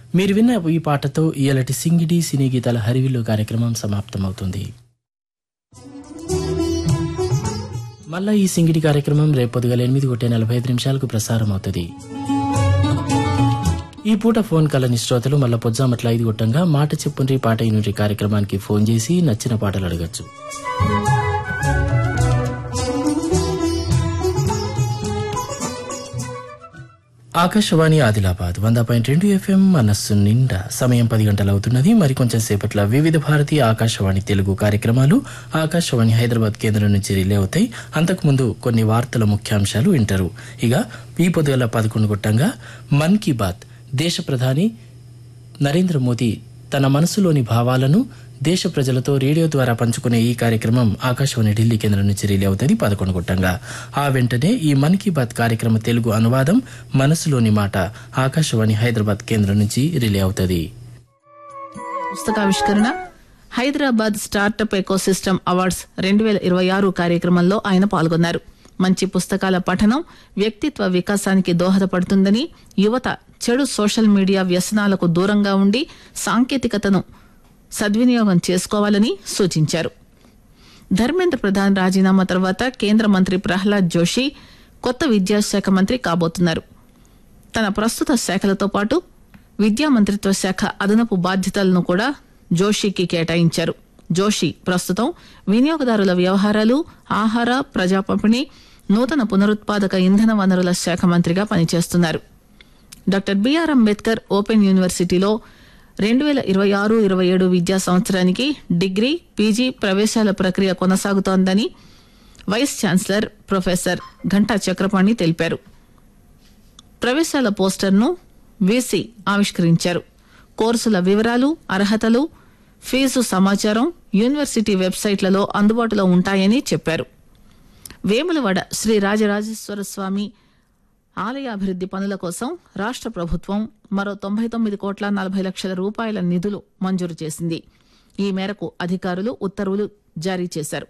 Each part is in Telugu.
మీరు విన్న ఈ పాటతో ఇయలటి సింగిడి సినీ గీతాల హరివిల్లు కార్యక్రమం సమాప్తమవుతుంది మళ్ళా ఈ సింగిడి కార్యక్రమం రేపు పొద్దుగల ఎనిమిది కొట్టే నలభై ఐదు నిమిషాలకు ప్రసారం అవుతుంది ఈ పూట ఫోన్ కలని శ్రోతలు మళ్ళా పొద్దుమట్ల ఐదు కొట్టంగా మాట చెప్పుండ్రి పాట ఇనుండ్రి కార్యక్రమానికి ఫోన్ చేసి నచ్చిన పాటలు అడగచ్చు ఆకాశవాణి ఆదిలాబాద్ వంద పాయింట్ రెండు ఎఫ్ఎం మనస్సు నిండా సమయం పది గంటలు అవుతున్నది మరికొంచెం సేపట్ల వివిధ భారతి ఆకాశవాణి తెలుగు కార్యక్రమాలు ఆకాశవాణి హైదరాబాద్ కేంద్రం నుంచి రిలే అవుతాయి అంతకుముందు కొన్ని వార్తల ముఖ్యాంశాలు వింటారు ఇక ఈ పొద్దుగల పదకొండు గుట్టంగా మన్ కీ బాత్ దేశ ప్రధాని నరేంద్ర మోదీ తన మనసులోని భావాలను దేశ ప్రజలతో రేడియో ద్వారా పంచుకునే ఈ కార్యక్రమం ఆకాశవాణి ఢిల్లీ కేంద్రం నుంచి రిలే అవుతుంది పదకొండు గుట్టంగా ఆ వెంటనే ఈ మన్ కీ బాత్ కార్యక్రమ తెలుగు అనువాదం మనసులోని మాట ఆకాశవాణి హైదరాబాద్ కేంద్రం నుంచి రిలే అవుతుంది పుస్తకావిష్కరణ హైదరాబాద్ స్టార్టప్ ఎకోసిస్టమ్ అవార్డ్స్ రెండు వేల ఇరవై ఆరు కార్యక్రమంలో ఆయన పాల్గొన్నారు మంచి పుస్తకాల పఠనం వ్యక్తిత్వ వికాసానికి దోహదపడుతుందని యువత చెడు సోషల్ మీడియా వ్యసనాలకు దూరంగా ఉండి సాంకేతికతను సద్వినియోగం చేసుకోవాలని సూచించారు ధర్మేంద్ర ప్రధాన్ రాజీనామా తర్వాత కేంద్ర మంత్రి ప్రహ్లాద్ జోషి కొత్త విద్యాశాఖ మంత్రి కాబోతున్నారు తన ప్రస్తుత శాఖలతో పాటు విద్యా మంత్రిత్వ శాఖ అదనపు బాధ్యతలను కూడా జోషికి కేటాయించారు జోషి ప్రస్తుతం వినియోగదారుల వ్యవహారాలు ఆహార ప్రజా పంపిణీ నూతన పునరుత్పాదక ఇంధన వనరుల శాఖ మంత్రిగా పనిచేస్తున్నారు డాక్టర్ బిఆర్ అంబేద్కర్ ఓపెన్ యూనివర్సిటీలో రెండు వేల ఇరవై ఆరు ఇరవై ఏడు విద్యా సంవత్సరానికి డిగ్రీ పీజీ ప్రవేశాల ప్రక్రియ కొనసాగుతోందని vice chancellor professor Ghanta Chakrapani తెలిపారు ప్రవేశాల పోస్టర్ను వీసీ ఆవిష్కరించారు కోర్సుల వివరాలు అర్హతలు ఫీజు సమాచారం యూనివర్సిటీ వెబ్సైట్లలో అందుబాటులో ఉంటాయని చెప్పారు వేములవాడ శ్రీ రాజరాజేశ్వర స్వామి ఆలయ అభివృద్ది పనుల కోసం రాష్ట్ర ప్రభుత్వం మరో తొంభై తొమ్మిది కోట్ల నలభై లక్షల రూపాయల నిధులు మంజూరు చేసింది ఈ మేరకు అధికారులు ఉత్తర్వులు జారీ చేశారు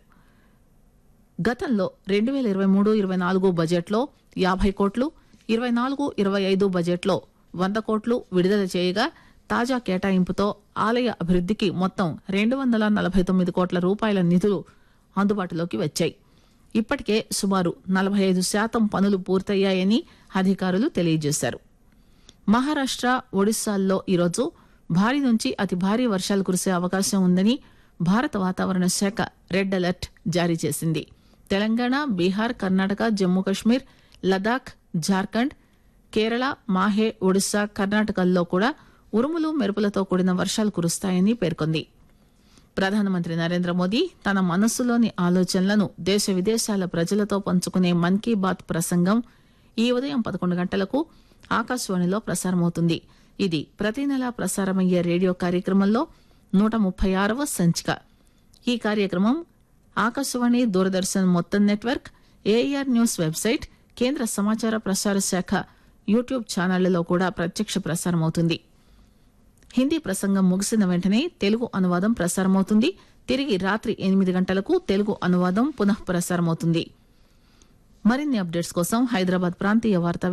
గతంలో రెండు వేల ఇరవై మూడు ఇరవై నాలుగు బడ్జెట్లో యాభై కోట్లు ఇరవై నాలుగు ఇరవై ఐదు బడ్జెట్లో వంద కోట్లు విడుదల చేయగా తాజా కేటాయింపుతో ఆలయ అభివృద్దికి మొత్తం రెండు వందల నలభై తొమ్మిది కోట్ల రూపాయల నిధులు అందుబాటులోకి వచ్చాయి ఇప్పటికే సుమారు నలభై ఐదు శాతం పనులు పూర్తయ్యాయని అధికారులు తెలియజేశారు మహారాష్ట్ర ఒడిశాల్లో ఈరోజు భారీ నుంచి అతి భారీ వర్షాలు కురిసే అవకాశం ఉందని భారత వాతావరణ శాఖ రెడ్ అలర్ట్ జారీ చేసింది తెలంగాణ బీహార్ కర్ణాటక జమ్మూ కశ్మీర్ లదాఖ్ జార్ఖండ్ కేరళ మాహే ఒడిశా కర్ణాటకల్లో కూడా ఉరుములు మెరుపులతో కూడిన వర్షాలు కురుస్తాయని పేర్కొంది ప్రధానమంత్రి నరేంద్ర మోదీ తన మనస్సులోని ఆలోచనలను దేశ విదేశాల ప్రజలతో పంచుకునే మన్ కీ బాత్ ప్రసంగం ఈ ఉదయం పదకొండు గంటలకు ఆకాశవాణిలో ప్రసారమవుతుంది ఇది ప్రతి నెలా ప్రసారమయ్యే రేడియో కార్యక్రమంలో నూట ముప్పై ఆరవ సంచిక ఈ కార్యక్రమం ఆకాశవాణి దూరదర్శన్ మొత్తం నెట్వర్క్ ఏఆర్ న్యూస్ వెబ్సైట్ కేంద్ర సమాచార ప్రసార శాఖ యూట్యూబ్ ఛానళ్లలో కూడా ప్రత్యక్ష ప్రసారమవుతుంది హిందీ ప్రసంగం ముగిసిన వెంటనే తెలుగు అనువాదం ప్రసారమవుతుంది తిరిగి రాత్రి ఎనిమిది గంటలకు తెలుగు అనువాదం పునః ప్రసారమవుతుంది మరిన్ని అప్డేట్స్ కోసం హైదరాబాద్ ప్రాంతీయ వార్తా